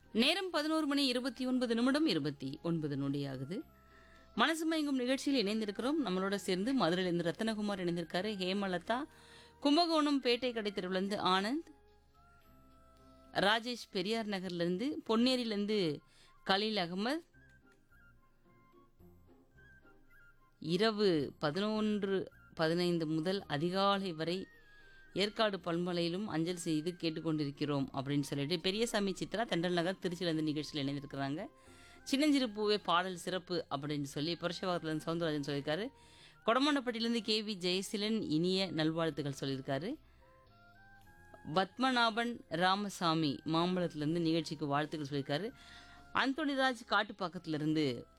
நேரம் பதினோரு மணி இருபத்தி ஒன்பது நிமிடம் இருபத்தி ஒன்பது நொடியாகுது மனசு மயங்கும் நிகழ்ச்சியில் இணைந்திருக்கிறோம் நம்மளோட சேர்ந்து மதுரையிலிருந்து ரத்தனகுமார் இணைந்திருக்காரு ஹேமலதா கும்பகோணம் பேட்டை கடை தெருவிலிருந்து ஆனந்த் ராஜேஷ் பெரியார் நகர்லேருந்து பொன்னேரியிலேருந்து கலீல் அகமது இரவு பதினொன்று பதினைந்து முதல் அதிகாலை வரை ஏற்காடு பல்மலையிலும் அஞ்சல் செய்து கேட்டுக்கொண்டிருக்கிறோம் அப்படின்னு சொல்லிட்டு பெரியசாமி சித்ரா தெண்டல் நகர் திருச்சியிலேருந்து நிகழ்ச்சியில் இணைந்திருக்கிறாங்க சின்னஞ்சிறு பூவே பாடல் சிறப்பு அப்படின்னு சொல்லி புரஷவாகத்துலேருந்து சவுந்தரராஜன் சொல்லியிருக்காரு கொடமாண்டப்பட்டியிலேருந்து கே வி ஜெயசீலன் இனிய நல்வாழ்த்துக்கள் சொல்லியிருக்காரு பத்மநாபன் ராமசாமி மாம்பழத்திலிருந்து நிகழ்ச்சிக்கு வாழ்த்துக்கள் சொல்லியிருக்காரு அந்தோணிராஜ் காட்டுப்பாக்கத்திலிருந்து